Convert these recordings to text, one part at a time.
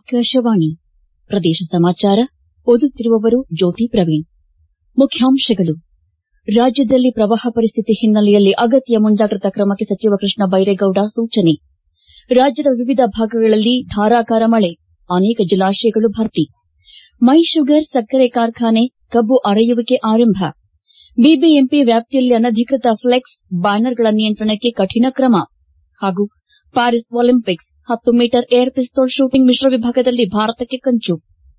ಆಕಾಶವಾಣಿ ಪ್ರದೇಶ ಸಮಾಚಾರ ಓದುತ್ತಿರುವವರು ಜ್ಯೋತಿ ಪ್ರವೀಣ್ ಮುಖ್ಯಾಂಶಗಳು ರಾಜ್ಯದಲ್ಲಿ ಪ್ರವಾಹ ಪರಿಸ್ಥಿತಿ ಹಿನ್ನೆಲೆಯಲ್ಲಿ ಅಗತ್ಯ ಮುಂಜಾಗ್ರತಾ ಕ್ರಮಕ್ಕೆ ಸಚಿವ ಕೃಷ್ಣ ಬೈರೇಗೌಡ ಸೂಚನೆ ರಾಜ್ಯದ ವಿವಿಧ ಭಾಗಗಳಲ್ಲಿ ಧಾರಾಕಾರ ಮಳೆ ಅನೇಕ ಜಲಾಶಯಗಳು ಭರ್ತಿ ಮೈ ಶುಗರ್ ಸಕ್ಕರೆ ಕಾರ್ಖಾನೆ ಕಬ್ಬು ಅರೆಯುವಿಕೆ ಆರಂಭ ಬಿಬಿಎಂಪಿ ವ್ಯಾಪ್ತಿಯಲ್ಲಿ ಅನಧಿಕೃತ ಫ್ಲೆಕ್ಸ್ ಬ್ಯಾನರ್ಗಳ ನಿಯಂತ್ರಣಕ್ಕೆ ಕಠಿಣ ಕ್ರಮ ಹಾಗೂ ಪ್ಯಾರಿಸ್ ಒಲಿಂಪಿಕ್ಸ್ ಹತ್ತು ಮೀಟರ್ ಏರ್ ಪಿಸ್ತೂಲ್ ಶೂಟಿಂಗ್ ಮಿಶ್ರ ವಿಭಾಗದಲ್ಲಿ ಭಾರತಕ್ಕೆ ಕಂಚು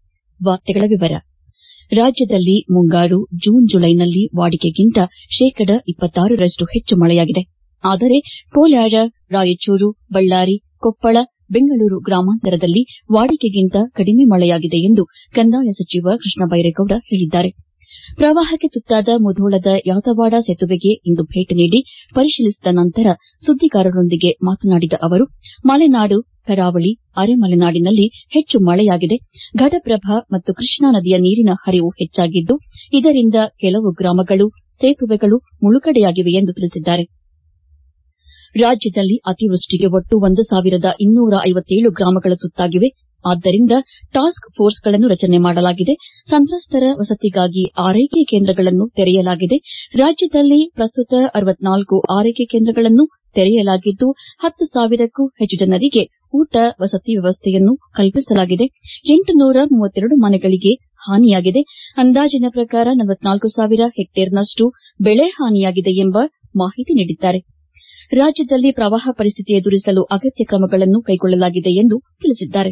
ರಾಜ್ಯದಲ್ಲಿ ಮುಂಗಾರು ಜೂನ್ ಜುಲೈನಲ್ಲಿ ವಾಡಿಕೆಗಿಂತ ಶೇಕಡ ರಷ್ಟು ಹೆಚ್ಚು ಮಳೆಯಾಗಿದೆ ಆದರೆ ಕೋಲಾರ ರಾಯಚೂರು ಬಳ್ಳಾರಿ ಕೊಪ್ಪಳ ಬೆಂಗಳೂರು ಗ್ರಾಮಾಂತರದಲ್ಲಿ ವಾಡಿಕೆಗಿಂತ ಕಡಿಮೆ ಮಳೆಯಾಗಿದೆ ಎಂದು ಕಂದಾಯ ಸಚಿವ ಕೃಷ್ಣ ಬೈರೇಗೌಡ ಹೇಳಿದ್ದಾರೆ ಪ್ರವಾಹಕ್ಕೆ ತುತ್ತಾದ ಮುಧೋಳದ ಯಾದವಾಡ ಸೇತುವೆಗೆ ಇಂದು ಭೇಟಿ ನೀಡಿ ಪರಿಶೀಲಿಸಿದ ನಂತರ ಸುದ್ದಿಗಾರರೊಂದಿಗೆ ಮಾತನಾಡಿದ ಅವರು ಮಲೆನಾಡು ಕರಾವಳಿ ಅರೆಮಲೆನಾಡಿನಲ್ಲಿ ಹೆಚ್ಚು ಮಳೆಯಾಗಿದೆ ಘಟಪ್ರಭಾ ಮತ್ತು ಕೃಷ್ಣಾ ನದಿಯ ನೀರಿನ ಹರಿವು ಹೆಚ್ಚಾಗಿದ್ದು ಇದರಿಂದ ಕೆಲವು ಗ್ರಾಮಗಳು ಸೇತುವೆಗಳು ಮುಳುಗಡೆಯಾಗಿವೆ ಎಂದು ತಿಳಿಸಿದ್ದಾರೆ ರಾಜ್ಯದಲ್ಲಿ ಅತಿವೃಷ್ಟಿಗೆ ಒಟ್ಟು ಒಂದು ಸಾವಿರದ ಇನ್ನೂರ ಐವತ್ತೇಳು ಗ್ರಾಮಗಳು ತುತ್ತಾಗಿವೆ ಆದ್ದರಿಂದ ಟಾಸ್ಕ್ ಫೋರ್ಸ್ಗಳನ್ನು ರಚನೆ ಮಾಡಲಾಗಿದೆ ಸಂತ್ರಸ್ತರ ವಸತಿಗಾಗಿ ಆರೈಕೆ ಕೇಂದ್ರಗಳನ್ನು ತೆರೆಯಲಾಗಿದೆ ರಾಜ್ಯದಲ್ಲಿ ಪ್ರಸ್ತುತ ಅರವತ್ನಾಲ್ಕು ಆರೈಕೆ ಕೇಂದ್ರಗಳನ್ನು ತೆರೆಯಲಾಗಿದ್ದು ಹತ್ತು ಸಾವಿರಕ್ಕೂ ಹೆಚ್ಚು ಜನರಿಗೆ ಊಟ ವಸತಿ ವ್ಯವಸ್ಥೆಯನ್ನು ಕಲ್ಪಿಸಲಾಗಿದೆ ಎಂಟುನೂರ ಮೂವತ್ತೆರಡು ಮನೆಗಳಿಗೆ ಹಾನಿಯಾಗಿದೆ ಅಂದಾಜಿನ ಪ್ರಕಾರ ನಲವತ್ನಾಲ್ಕು ಸಾವಿರ ಹೆಕ್ಟೇರ್ನಷ್ಟು ಬೆಳೆ ಹಾನಿಯಾಗಿದೆ ಎಂಬ ಮಾಹಿತಿ ನೀಡಿದ್ದಾರೆ ರಾಜ್ಯದಲ್ಲಿ ಪ್ರವಾಹ ಪರಿಸ್ಥಿತಿ ಎದುರಿಸಲು ಅಗತ್ಯ ಕ್ರಮಗಳನ್ನು ಕೈಗೊಳ್ಳಲಾಗಿದೆ ಎಂದು ತಿಳಿಸಿದ್ದಾರೆ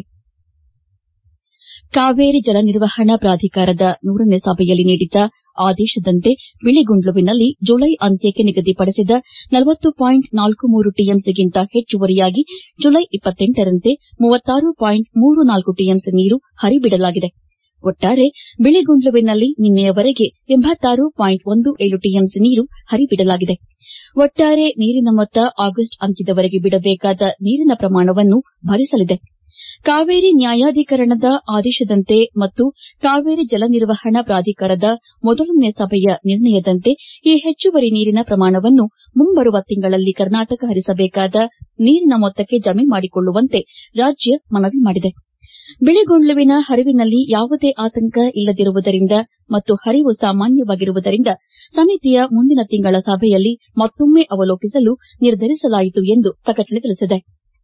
ಕಾವೇರಿ ಜಲ ನಿರ್ವಹಣಾ ಪ್ರಾಧಿಕಾರದ ನೂರನೇ ಸಭೆಯಲ್ಲಿ ನೀಡಿದ್ದ ಆದೇಶದಂತೆ ಬಿಳಿಗುಂಡ್ಲುವಿನಲ್ಲಿ ಜುಲೈ ಅಂತ್ಯಕ್ಕೆ ನಿಗದಿಪಡಿಸಿದ ನಲವತ್ತು ಪಾಯಿಂಟ್ ನಾಲ್ಕು ಮೂರು ಟಿಎಂಸಿಗಿಂತ ಹೆಚ್ಚುವರಿಯಾಗಿ ಜುಲೈ ಇಪ್ಪತ್ತೆಂಟರಂತೆ ಮೂವತ್ತಾರು ಪಾಯಿಂಟ್ ಮೂರು ನಾಲ್ಕು ಟಿಎಂಸಿ ನೀರು ಹರಿಬಿಡಲಾಗಿದೆ ಒಟ್ಟಾರೆ ಬಿಳಿಗುಂಡ್ಲುವಿನಲ್ಲಿ ನಿನ್ನೆಯವರೆಗೆ ಎಂಬತ್ತಾರು ಪಾಯಿಂಟ್ ಒಂದು ಏಳು ಟಿಎಂಸಿ ನೀರು ಹರಿಬಿಡಲಾಗಿದೆ ಒಟ್ಟಾರೆ ನೀರಿನ ಮೊತ್ತ ಆಗಸ್ಟ್ ಅಂತ್ಯದವರೆಗೆ ಬಿಡಬೇಕಾದ ನೀರಿನ ಪ್ರಮಾಣವನ್ನು ಭರಿಸಲಿದೆ ಕಾವೇರಿ ನ್ಯಾಯಾಧೀಕರಣದ ಆದೇಶದಂತೆ ಮತ್ತು ಕಾವೇರಿ ಜಲ ನಿರ್ವಹಣಾ ಪ್ರಾಧಿಕಾರದ ಮೊದಲನೇ ಸಭೆಯ ನಿರ್ಣಯದಂತೆ ಈ ಹೆಚ್ಚುವರಿ ನೀರಿನ ಪ್ರಮಾಣವನ್ನು ಮುಂಬರುವ ತಿಂಗಳಲ್ಲಿ ಕರ್ನಾಟಕ ಹರಿಸಬೇಕಾದ ನೀರಿನ ಮೊತ್ತಕ್ಕೆ ಜಮೆ ಮಾಡಿಕೊಳ್ಳುವಂತೆ ರಾಜ್ಯ ಮನವಿ ಮಾಡಿದೆ ಬಿಳಿಗುಂಡ್ಲುವಿನ ಹರಿವಿನಲ್ಲಿ ಯಾವುದೇ ಆತಂಕ ಇಲ್ಲದಿರುವುದರಿಂದ ಮತ್ತು ಹರಿವು ಸಾಮಾನ್ಯವಾಗಿರುವುದರಿಂದ ಸಮಿತಿಯ ಮುಂದಿನ ತಿಂಗಳ ಸಭೆಯಲ್ಲಿ ಮತ್ತೊಮ್ಮೆ ಅವಲೋಕಿಸಲು ನಿರ್ಧರಿಸಲಾಯಿತು ಎಂದು ಪ್ರಕಟಣೆ ತಿಳಿಸಿದೆ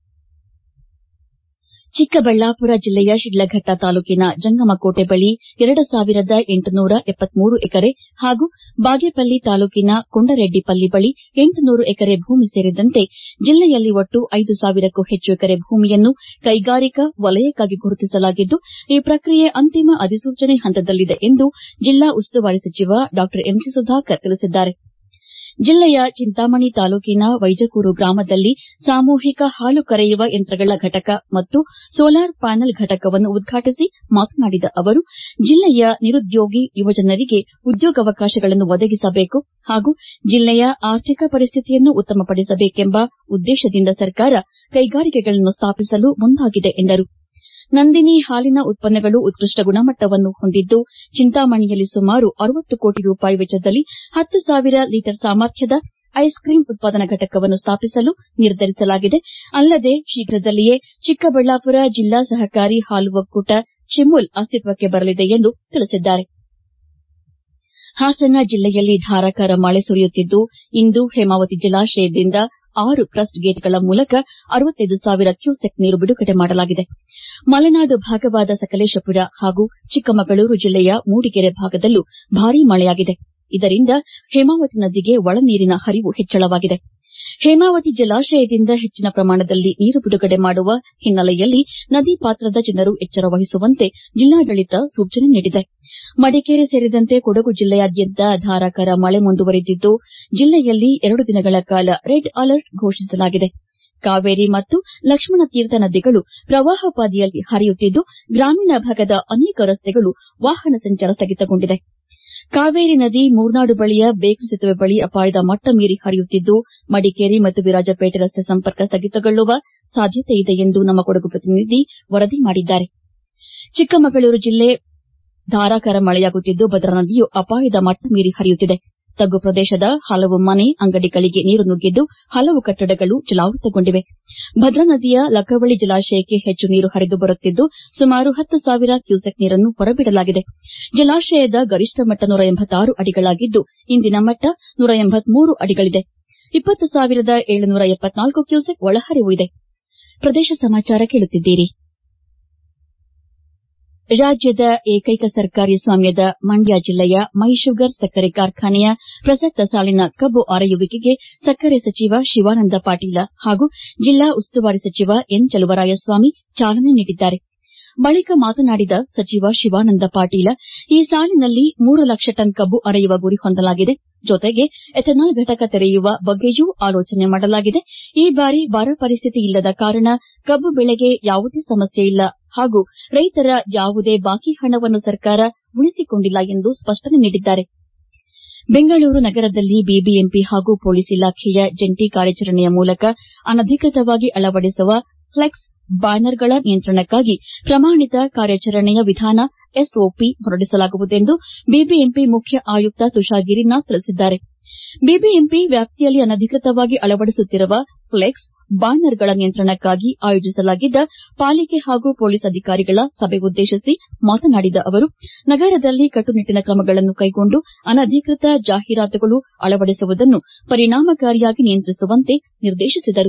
ಚಿಕ್ಕಬಳ್ಳಾಪುರ ಜಿಲ್ಲೆಯ ಶಿಡ್ಲಘಟ್ಟ ತಾಲೂಕಿನ ಜಂಗಮಕೋಟೆ ಬಳಿ ಎರಡು ಸಾವಿರದ ಎಂಟುನೂರ ಎಪ್ಪತ್ಮೂರು ಎಕರೆ ಹಾಗೂ ಬಾಗೇಪಲ್ಲಿ ತಾಲೂಕಿನ ಕೊಂಡರೆಡ್ಡಿಪಲ್ಲಿ ಬಳಿ ಎಂಟುನೂರು ಎಕರೆ ಭೂಮಿ ಸೇರಿದಂತೆ ಜಿಲ್ಲೆಯಲ್ಲಿ ಒಟ್ಟು ಐದು ಸಾವಿರಕ್ಕೂ ಹೆಚ್ಚು ಎಕರೆ ಭೂಮಿಯನ್ನು ಕೈಗಾರಿಕಾ ವಲಯಕ್ಕಾಗಿ ಗುರುತಿಸಲಾಗಿದ್ದು ಈ ಪ್ರಕ್ರಿಯೆ ಅಂತಿಮ ಅಧಿಸೂಚನೆ ಹಂತದಲ್ಲಿದೆ ಎಂದು ಜಿಲ್ಲಾ ಉಸ್ತುವಾರಿ ಸಚಿವ ಡಾ ಎಂಸಿ ಸುಧಾಕರ್ ತಿಳಿಸಿದ್ದಾರೆ ಜಿಲ್ಲೆಯ ಚಿಂತಾಮಣಿ ತಾಲೂಕಿನ ವೈಜಕೂರು ಗ್ರಾಮದಲ್ಲಿ ಸಾಮೂಹಿಕ ಹಾಲು ಕರೆಯುವ ಯಂತ್ರಗಳ ಘಟಕ ಮತ್ತು ಸೋಲಾರ್ ಪ್ಯಾನೆಲ್ ಘಟಕವನ್ನು ಉದ್ಘಾಟಿಸಿ ಮಾತನಾಡಿದ ಅವರು ಜಿಲ್ಲೆಯ ನಿರುದ್ಯೋಗಿ ಯುವಜನರಿಗೆ ಉದ್ಯೋಗಾವಕಾಶಗಳನ್ನು ಒದಗಿಸಬೇಕು ಹಾಗೂ ಜಿಲ್ಲೆಯ ಆರ್ಥಿಕ ಪರಿಸ್ಥಿತಿಯನ್ನು ಉತ್ತಮಪಡಿಸಬೇಕೆಂಬ ಉದ್ದೇಶದಿಂದ ಸರ್ಕಾರ ಕೈಗಾರಿಕೆಗಳನ್ನು ಸ್ಥಾಪಿಸಲು ಮುಂದಾಗಿದೆ ಎಂದರು ನಂದಿನಿ ಹಾಲಿನ ಉತ್ಪನ್ನಗಳು ಉತ್ಕೃಷ್ಟ ಗುಣಮಟ್ಟವನ್ನು ಹೊಂದಿದ್ದು ಚಿಂತಾಮಣಿಯಲ್ಲಿ ಸುಮಾರು ಅರವತ್ತು ಕೋಟಿ ರೂಪಾಯಿ ವೆಚ್ಚದಲ್ಲಿ ಹತ್ತು ಸಾವಿರ ಲೀಟರ್ ಸಾಮರ್ಥ್ಯದ ಐಸ್ ಕ್ರೀಂ ಉತ್ಪಾದನಾ ಘಟಕವನ್ನು ಸ್ಥಾಪಿಸಲು ನಿರ್ಧರಿಸಲಾಗಿದೆ ಅಲ್ಲದೆ ಶೀಘ್ರದಲ್ಲಿಯೇ ಚಿಕ್ಕಬಳ್ಳಾಪುರ ಜಿಲ್ಲಾ ಸಹಕಾರಿ ಹಾಲು ಒಕ್ಕೂಟ ಚಿಮುಲ್ ಅಸ್ತಿತ್ವಕ್ಕೆ ಬರಲಿದೆ ಎಂದು ತಿಳಿಸಿದ್ದಾರೆ ಹಾಸನ ಜಿಲ್ಲೆಯಲ್ಲಿ ಧಾರಾಕಾರ ಮಳೆ ಸುರಿಯುತ್ತಿದ್ದು ಇಂದು ಹೇಮಾವತಿ ಜಲಾಶಯದಿಂದ ಆರು ಕ್ರಸ್ಟ್ ಗೇಟ್ಗಳ ಮೂಲಕ ಅರವತ್ತೈದು ಸಾವಿರ ಕ್ಯೂಸೆಕ್ ನೀರು ಬಿಡುಗಡೆ ಮಾಡಲಾಗಿದೆ ಮಲೆನಾಡು ಭಾಗವಾದ ಸಕಲೇಶಪುರ ಹಾಗೂ ಚಿಕ್ಕಮಗಳೂರು ಜಿಲ್ಲೆಯ ಮೂಡಿಗೆರೆ ಭಾಗದಲ್ಲೂ ಭಾರೀ ಮಳೆಯಾಗಿದೆ ಇದರಿಂದ ಹೇಮಾವತಿ ನದಿಗೆ ಒಳನೀರಿನ ಹರಿವು ಹೆಚ್ಚಳವಾಗಿದೆ ಹೇಮಾವತಿ ಜಲಾಶಯದಿಂದ ಹೆಚ್ಚಿನ ಪ್ರಮಾಣದಲ್ಲಿ ನೀರು ಬಿಡುಗಡೆ ಮಾಡುವ ಹಿನ್ನೆಲೆಯಲ್ಲಿ ನದಿ ಪಾತ್ರದ ಜನರು ಎಚ್ಚರ ವಹಿಸುವಂತೆ ಜಿಲ್ಲಾಡಳಿತ ಸೂಚನೆ ನೀಡಿದೆ ಮಡಿಕೇರಿ ಸೇರಿದಂತೆ ಕೊಡಗು ಜಿಲ್ಲೆಯಾದ್ಯಂತ ಧಾರಾಕಾರ ಮಳೆ ಮುಂದುವರೆದಿದ್ದು ಜಿಲ್ಲೆಯಲ್ಲಿ ಎರಡು ದಿನಗಳ ಕಾಲ ರೆಡ್ ಅಲರ್ಟ್ ಘೋಷಿಸಲಾಗಿದೆ ಕಾವೇರಿ ಮತ್ತು ಲಕ್ಷ್ಮಣತೀರ್ಥ ನದಿಗಳು ಪ್ರವಾಹೋಪಾದಿಯಲ್ಲಿ ಹರಿಯುತ್ತಿದ್ದು ಗ್ರಾಮೀಣ ಭಾಗದ ಅನೇಕ ರಸ್ತೆಗಳು ವಾಹನ ಸಂಚಾರ ಸ್ಥಗಿತಗೊಂಡಿದೆ ಕಾವೇರಿ ನದಿ ಮೂರ್ನಾಡು ಬಳಿಯ ಬೇಕರಿ ಸೇತುವೆ ಬಳಿ ಅಪಾಯದ ಮಟ್ಟ ಮೀರಿ ಹರಿಯುತ್ತಿದ್ದು ಮಡಿಕೇರಿ ಮತ್ತು ವಿರಾಜಪೇಟೆ ರಸ್ತೆ ಸಂಪರ್ಕ ಸ್ಥಗಿತಗೊಳ್ಳುವ ಸಾಧ್ಯತೆಯಿದೆ ಎಂದು ನಮ್ಮ ಕೊಡಗು ಪ್ರತಿನಿಧಿ ವರದಿ ಮಾಡಿದ್ದಾರೆ ಚಿಕ್ಕಮಗಳೂರು ಜಿಲ್ಲೆ ಧಾರಾಕಾರ ಮಳೆಯಾಗುತ್ತಿದ್ದು ಭದ್ರಾ ನದಿಯು ಅಪಾಯದ ಮಟ್ಟ ಮೀರಿ ಹರಿಯುತ್ತಿದೆ ತಗ್ಗು ಪ್ರದೇಶದ ಹಲವು ಮನೆ ಅಂಗಡಿಗಳಿಗೆ ನೀರು ನುಗ್ಗಿದ್ದು ಹಲವು ಕಟ್ಟಡಗಳು ಜಲಾವೃತಗೊಂಡಿವೆ ಭದ್ರಾ ನದಿಯ ಲಕ್ಕವಳಿ ಜಲಾಶಯಕ್ಕೆ ಹೆಚ್ಚು ನೀರು ಹರಿದು ಬರುತ್ತಿದ್ದು ಸುಮಾರು ಹತ್ತು ಸಾವಿರ ಕ್ಯೂಸೆಕ್ ನೀರನ್ನು ಹೊರಬಿಡಲಾಗಿದೆ ಜಲಾಶಯದ ಗರಿಷ್ಠ ಮಟ್ಟ ನೂರ ಎಂಬತ್ತಾರು ಅಡಿಗಳಾಗಿದ್ದು ಇಂದಿನ ಮಟ್ಟ ನೂರ ಎಂಬತ್ಮೂರು ಅಡಿಗಳಿದೆ ಇಪ್ಪತ್ತು ಸಾವಿರದ ಏಳುನೂರ ಎಪ್ಪತ್ನಾಲ್ಕು ಕ್ಯೂಸೆಕ್ ಒಳಹರಿವು ಇದೆ ಪ್ರದೇಶ ಸಮಾಚಾರ ಕೇಳುತ್ತಿದ್ದೀರಿ ರಾಜ್ಯದ ಏಕೈಕ ಸರ್ಕಾರಿ ಸ್ವಾಮ್ಯದ ಮಂಡ್ಯ ಜಿಲ್ಲೆಯ ಮೈಶುಗರ್ ಸಕ್ಕರೆ ಕಾರ್ಖಾನೆಯ ಪ್ರಸಕ್ತ ಸಾಲಿನ ಕಬ್ಬು ಆರೈಯುವಿಕೆಗೆ ಸಕ್ಕರೆ ಸಚಿವ ಶಿವಾನಂದ ಪಾಟೀಲ ಹಾಗೂ ಜಿಲ್ಲಾ ಉಸ್ತುವಾರಿ ಸಚಿವ ಎನ್ ಚಲುವರಾಯಸ್ವಾಮಿ ಚಾಲನೆ ನೀಡಿದ್ದಾರೆ ಬಳಿಕ ಮಾತನಾಡಿದ ಸಚಿವ ಶಿವಾನಂದ ಪಾಟೀಲ ಈ ಸಾಲಿನಲ್ಲಿ ಮೂರು ಲಕ್ಷ ಟನ್ ಕಬ್ಬು ಅರೆಯುವ ಗುರಿ ಹೊಂದಲಾಗಿದೆ ಜೊತೆಗೆ ಎಥೆನಾಲ್ ಘಟಕ ತೆರೆಯುವ ಬಗ್ಗೆಯೂ ಆಲೋಚನೆ ಮಾಡಲಾಗಿದೆ ಈ ಬಾರಿ ಬರ ಪರಿಸ್ಥಿತಿ ಇಲ್ಲದ ಕಾರಣ ಕಬ್ಬು ಬೆಳೆಗೆ ಯಾವುದೇ ಸಮಸ್ಯೆ ಇಲ್ಲ ಹಾಗೂ ರೈತರ ಯಾವುದೇ ಬಾಕಿ ಹಣವನ್ನು ಸರ್ಕಾರ ಉಳಿಸಿಕೊಂಡಿಲ್ಲ ಎಂದು ಸ್ಪಷ್ಟನೆ ನೀಡಿದ್ದಾರೆ ಬೆಂಗಳೂರು ನಗರದಲ್ಲಿ ಬಿಬಿಎಂಪಿ ಹಾಗೂ ಪೊಲೀಸ್ ಇಲಾಖೆಯ ಜಂಟಿ ಕಾರ್ಯಾಚರಣೆಯ ಮೂಲಕ ಅನಧಿಕೃತವಾಗಿ ಅಳವಡಿಸುವ ಫ್ಲೆಕ್ಸ್ ಬ್ಯಾನರ್ಗಳ ನಿಯಂತ್ರಣಕ್ಕಾಗಿ ಪ್ರಮಾಣಿತ ಕಾರ್ಯಾಚರಣೆಯ ವಿಧಾನ ಎಸ್ಒಪಿ ಹೊರಡಿಸಲಾಗುವುದೆಂದು ಬಿಬಿಎಂಪಿ ಮುಖ್ಯ ಆಯುಕ್ತ ತುಷಾರ್ ಗಿರಿನಾಥ್ ತಿಳಿಸಿದ್ದಾರೆ ಬಿಬಿಎಂಪಿ ವ್ಯಾಪ್ತಿಯಲ್ಲಿ ಅನಧಿಕೃತವಾಗಿ ಅಳವಡಿಸುತ್ತಿರುವ ಫ್ಲೆಕ್ಸ್ ಬ್ಯಾನರ್ಗಳ ನಿಯಂತ್ರಣಕ್ಕಾಗಿ ಆಯೋಜಿಸಲಾಗಿದ್ದ ಪಾಲಿಕೆ ಹಾಗೂ ಪೊಲೀಸ್ ಅಧಿಕಾರಿಗಳ ಸಭೆ ಉದ್ದೇಶಿಸಿ ಮಾತನಾಡಿದ ಅವರು ನಗರದಲ್ಲಿ ಕಟ್ಟುನಿಟ್ಟಿನ ಕ್ರಮಗಳನ್ನು ಕೈಗೊಂಡು ಅನಧಿಕೃತ ಜಾಹೀರಾತುಗಳು ಅಳವಡಿಸುವುದನ್ನು ಪರಿಣಾಮಕಾರಿಯಾಗಿ ನಿಯಂತ್ರಿಸುವಂತೆ ನಿರ್ದೇಶಿಸಿದರು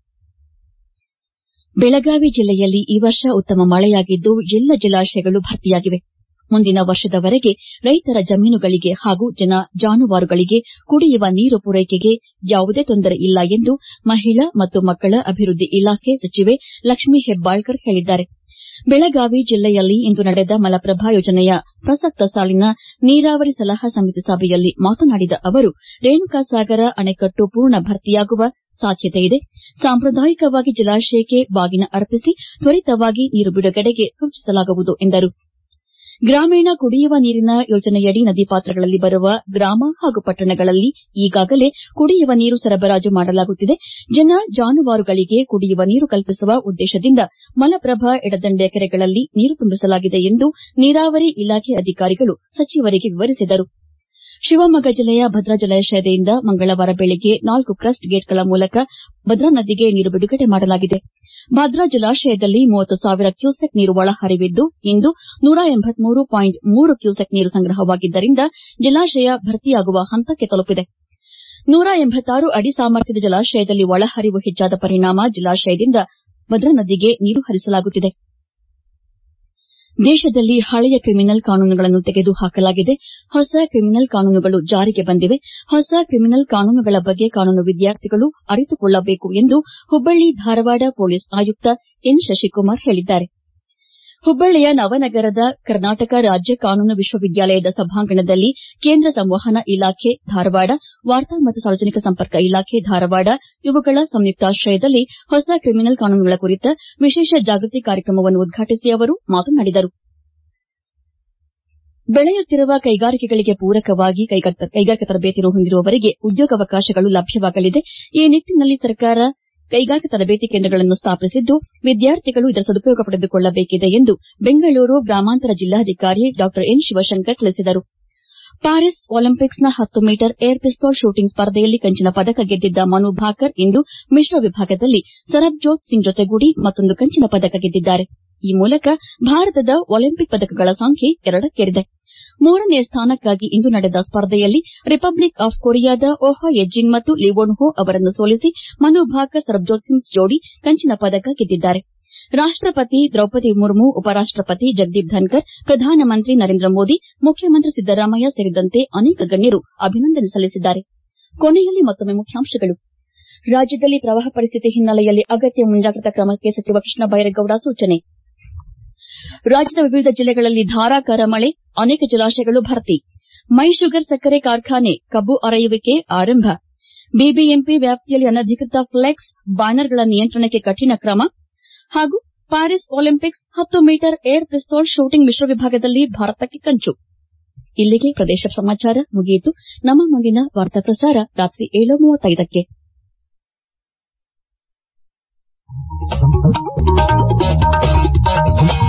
ಬೆಳಗಾವಿ ಜಿಲ್ಲೆಯಲ್ಲಿ ಈ ವರ್ಷ ಉತ್ತಮ ಮಳೆಯಾಗಿದ್ದು ಎಲ್ಲ ಜಲಾಶಯಗಳು ಭರ್ತಿಯಾಗಿವೆ ಮುಂದಿನ ವರ್ಷದವರೆಗೆ ರೈತರ ಜಮೀನುಗಳಿಗೆ ಹಾಗೂ ಜನ ಜಾನುವಾರುಗಳಿಗೆ ಕುಡಿಯುವ ನೀರು ಪೂರೈಕೆಗೆ ಯಾವುದೇ ತೊಂದರೆ ಇಲ್ಲ ಎಂದು ಮಹಿಳಾ ಮತ್ತು ಮಕ್ಕಳ ಅಭಿವೃದ್ಧಿ ಇಲಾಖೆ ಸಚಿವೆ ಲಕ್ಷ್ಮೀ ಹೆಬ್ಬಾಳ್ಕರ್ ಹೇಳಿದ್ದಾರೆ ಬೆಳಗಾವಿ ಜಿಲ್ಲೆಯಲ್ಲಿ ಇಂದು ನಡೆದ ಮಲಪ್ರಭಾ ಯೋಜನೆಯ ಪ್ರಸಕ್ತ ಸಾಲಿನ ನೀರಾವರಿ ಸಲಹಾ ಸಮಿತಿ ಸಭೆಯಲ್ಲಿ ಮಾತನಾಡಿದ ಅವರು ರೇಣುಕಾಸಾಗರ ಅಣೆಕಟ್ಟು ಪೂರ್ಣ ಭರ್ತಿಯಾಗುವ ಸಾಧ್ಯತೆಯಿದೆ ಸಾಂಪ್ರದಾಯಿಕವಾಗಿ ಜಲಾಶಯಕ್ಕೆ ಬಾಗಿನ ಅರ್ಪಿಸಿ ತ್ವರಿತವಾಗಿ ನೀರು ಬಿಡುಗಡೆಗೆ ಸೂಚಿಸಲಾಗುವುದು ಎಂದರು ಗ್ರಾಮೀಣ ಕುಡಿಯುವ ನೀರಿನ ಯೋಜನೆಯಡಿ ನದಿ ಪಾತ್ರಗಳಲ್ಲಿ ಬರುವ ಗ್ರಾಮ ಹಾಗೂ ಪಟ್ಟಣಗಳಲ್ಲಿ ಈಗಾಗಲೇ ಕುಡಿಯುವ ನೀರು ಸರಬರಾಜು ಮಾಡಲಾಗುತ್ತಿದೆ ಜನ ಜಾನುವಾರುಗಳಿಗೆ ಕುಡಿಯುವ ನೀರು ಕಲ್ಪಿಸುವ ಉದ್ದೇಶದಿಂದ ಮಲಪ್ರಭಾ ಎಡದಂಡೆ ಕೆರೆಗಳಲ್ಲಿ ನೀರು ತುಂಬಿಸಲಾಗಿದೆ ಎಂದು ನೀರಾವರಿ ಇಲಾಖೆ ಅಧಿಕಾರಿಗಳು ಸಚಿವರಿಗೆ ವಿವರಿಸಿದರು ಶಿವಮೊಗ್ಗ ಜಿಲ್ಲೆಯ ಭದ್ರಾ ಜಲಾಶಯದಿಂದ ಮಂಗಳವಾರ ಬೆಳಗ್ಗೆ ನಾಲ್ಕು ಕ್ರಸ್ಟ್ ಗೇಟ್ಗಳ ಮೂಲಕ ಭದ್ರಾ ನದಿಗೆ ನೀರು ಬಿಡುಗಡೆ ಮಾಡಲಾಗಿದೆ ಭದ್ರಾ ಜಲಾಶಯದಲ್ಲಿ ಮೂವತ್ತು ಸಾವಿರ ಕ್ಯೂಸೆಕ್ ನೀರು ಒಳಹರಿವಿದ್ದು ಇಂದು ನೂರ ಎಂಬತ್ಮೂರು ಪಾಯಿಂಟ್ ಮೂರು ಕ್ಯೂಸೆಕ್ ನೀರು ಸಂಗ್ರಹವಾಗಿದ್ದರಿಂದ ಜಲಾಶಯ ಭರ್ತಿಯಾಗುವ ಹಂತಕ್ಕೆ ತಲುಪಿದೆ ನೂರ ಎಂಬತ್ತಾರು ಅಡಿ ಸಾಮರ್ಥ್ಯದ ಜಲಾಶಯದಲ್ಲಿ ಒಳಹರಿವು ಹೆಚ್ಚಾದ ಪರಿಣಾಮ ಜಲಾಶಯದಿಂದ ಭದ್ರಾ ನದಿಗೆ ನೀರು ಹರಿಸಲಾಗುತ್ತಿದೆ ದೇಶದಲ್ಲಿ ಹಳೆಯ ಕ್ರಿಮಿನಲ್ ಕಾನೂನುಗಳನ್ನು ತೆಗೆದುಹಾಕಲಾಗಿದೆ ಹೊಸ ಕ್ರಿಮಿನಲ್ ಕಾನೂನುಗಳು ಜಾರಿಗೆ ಬಂದಿವೆ ಹೊಸ ಕ್ರಿಮಿನಲ್ ಕಾನೂನುಗಳ ಬಗ್ಗೆ ಕಾನೂನು ವಿದ್ಯಾರ್ಥಿಗಳು ಅರಿತುಕೊಳ್ಳಬೇಕು ಎಂದು ಹುಬ್ಬಳ್ಳಿ ಧಾರವಾಡ ಪೊಲೀಸ್ ಆಯುಕ್ತ ಎನ್ ಶಶಿಕುಮಾರ್ ಹೇಳಿದ್ದಾರೆ ಹುಬ್ಬಳ್ಳಿಯ ನವನಗರದ ಕರ್ನಾಟಕ ರಾಜ್ಯ ಕಾನೂನು ವಿಶ್ವವಿದ್ಯಾಲಯದ ಸಭಾಂಗಣದಲ್ಲಿ ಕೇಂದ್ರ ಸಂವಹನ ಇಲಾಖೆ ಧಾರವಾಡ ವಾರ್ತಾ ಮತ್ತು ಸಾರ್ವಜನಿಕ ಸಂಪರ್ಕ ಇಲಾಖೆ ಧಾರವಾಡ ಇವುಗಳ ಸಂಯುಕ್ತಾಶ್ರಯದಲ್ಲಿ ಹೊಸ ಕ್ರಿಮಿನಲ್ ಕಾನೂನುಗಳ ಕುರಿತ ವಿಶೇಷ ಜಾಗೃತಿ ಕಾರ್ಯಕ್ರಮವನ್ನು ಉದ್ಘಾಟಿಸಿ ಅವರು ಮಾತನಾಡಿದರು ಬೆಳೆಯುತ್ತಿರುವ ಕೈಗಾರಿಕೆಗಳಿಗೆ ಪೂರಕವಾಗಿ ಕೈಗಾರಿಕಾ ತರಬೇತಿ ಹೊಂದಿರುವವರಿಗೆ ಉದ್ಯೋಗಾವಕಾಶಗಳು ಲಭ್ಯವಾಗಲಿದೆ ಈ ನಿಟ್ಟಿನಲ್ಲಿ ಸರ್ಕಾರ ಕೈಗಾರಿಕಾ ತರಬೇತಿ ಕೇಂದ್ರಗಳನ್ನು ಸ್ಥಾಪಿಸಿದ್ದು ವಿದ್ಯಾರ್ಥಿಗಳು ಇದರ ಸದುಪಯೋಗ ಪಡೆದುಕೊಳ್ಳಬೇಕಿದೆ ಎಂದು ಬೆಂಗಳೂರು ಗ್ರಾಮಾಂತರ ಜಿಲ್ಲಾಧಿಕಾರಿ ಡಾ ಎನ್ ಶಿವಶಂಕರ್ ತಿಳಿಸಿದರು ಪ್ಯಾರಿಸ್ ಒಲಿಂಪಿಕ್ಸ್ನ ಹತ್ತು ಮೀಟರ್ ಏರ್ ಪಿಸ್ತೂಲ್ ಶೂಟಿಂಗ್ ಸ್ಪರ್ಧೆಯಲ್ಲಿ ಕಂಚಿನ ಪದಕ ಗೆದ್ದಿದ್ದ ಮನು ಭಾಕರ್ ಇಂದು ಮಿಶ್ರ ವಿಭಾಗದಲ್ಲಿ ಸರಬ್ಜೋತ್ ಸಿಂಗ್ ಜೊತೆಗೂಡಿ ಮತ್ತೊಂದು ಕಂಚಿನ ಪದಕ ಗೆದ್ದಿದ್ದಾರೆ ಈ ಮೂಲಕ ಭಾರತದ ಒಲಿಂಪಿಕ್ ಪದಕಗಳ ಸಂಖ್ಯೆ ಎರಡಕ್ಕೇರಿದೆ ಮೂರನೇ ಸ್ಥಾನಕ್ಕಾಗಿ ಇಂದು ನಡೆದ ಸ್ಪರ್ಧೆಯಲ್ಲಿ ರಿಪಬ್ಲಿಕ್ ಆಫ್ ಕೊರಿಯಾದ ಓಹಾ ಯೆಜಿನ್ ಮತ್ತು ಲಿವೋನ್ ಹೋ ಅವರನ್ನು ಸೋಲಿಸಿ ಮನು ಭಾಕರ್ ಸರಬ್ಜೋತ್ ಸಿಂಗ್ ಜೋಡಿ ಕಂಚಿನ ಪದಕ ಗೆದ್ದಿದ್ದಾರೆ ರಾಷ್ಟಪತಿ ದ್ರೌಪದಿ ಮುರ್ಮು ಉಪರಾಷ್ಟಪತಿ ಜಗದೀಪ್ ಧನ್ಕರ್ ಪ್ರಧಾನಮಂತ್ರಿ ನರೇಂದ್ರ ಮೋದಿ ಮುಖ್ಯಮಂತ್ರಿ ಸಿದ್ದರಾಮಯ್ಯ ಸೇರಿದಂತೆ ಅನೇಕ ಗಣ್ಯರು ಅಭಿನಂದನೆ ಸಲ್ಲಿಸಿದ್ದಾರೆ ಕೊನೆಯಲ್ಲಿ ಮತ್ತೊಮ್ಮೆ ಮುಖ್ಯಾಂಶಗಳು ರಾಜ್ಯದಲ್ಲಿ ಪ್ರವಾಹ ಪರಿಸ್ಥಿತಿ ಹಿನ್ನೆಲೆಯಲ್ಲಿ ಅಗತ್ಯ ಮುಂಜಾಗ್ರತಾ ಕ್ರಮಕ್ಕೆ ಸಚಿವ ಕೃಷ್ಣ ಬೈರೇಗೌಡ ಸೂಚನೆ ರಾಜ್ಯದ ವಿವಿಧ ಜಿಲ್ಲೆಗಳಲ್ಲಿ ಧಾರಾಕಾರ ಮಳೆ ಅನೇಕ ಜಲಾಶಯಗಳು ಭರ್ತಿ ಮೈ ಶುಗರ್ ಸಕ್ಕರೆ ಕಾರ್ಖಾನೆ ಕಬ್ಬು ಅರೆಯುವಿಕೆ ಆರಂಭ ಬಿಬಿಎಂಪಿ ವ್ಯಾಪ್ತಿಯಲ್ಲಿ ಅನಧಿಕೃತ ಫ್ಲೆಕ್ಸ್ ಬ್ಯಾನರ್ಗಳ ನಿಯಂತ್ರಣಕ್ಕೆ ಕಠಿಣ ಕ್ರಮ ಹಾಗೂ ಪ್ಯಾರಿಸ್ ಒಲಿಂಪಿಕ್ಸ್ ಹತ್ತು ಮೀಟರ್ ಏರ್ ಪಿಸ್ತೂಲ್ ಶೂಟಿಂಗ್ ಮಿಶ್ರ ವಿಭಾಗದಲ್ಲಿ ಭಾರತಕ್ಕೆ ಕಂಚು ಇಲ್ಲಿಗೆ ಪ್ರದೇಶ ಸಮಾಚಾರ ಮುಗಿಯಿತು ನಮ್ಮ ಮುಂದಿನ ವಾರ್ತಾ ಪ್ರಸಾರ ರಾತ್ರಿ ಏಳು ಮೂವತ್ತೈದಕ್ಕೆ Thank you.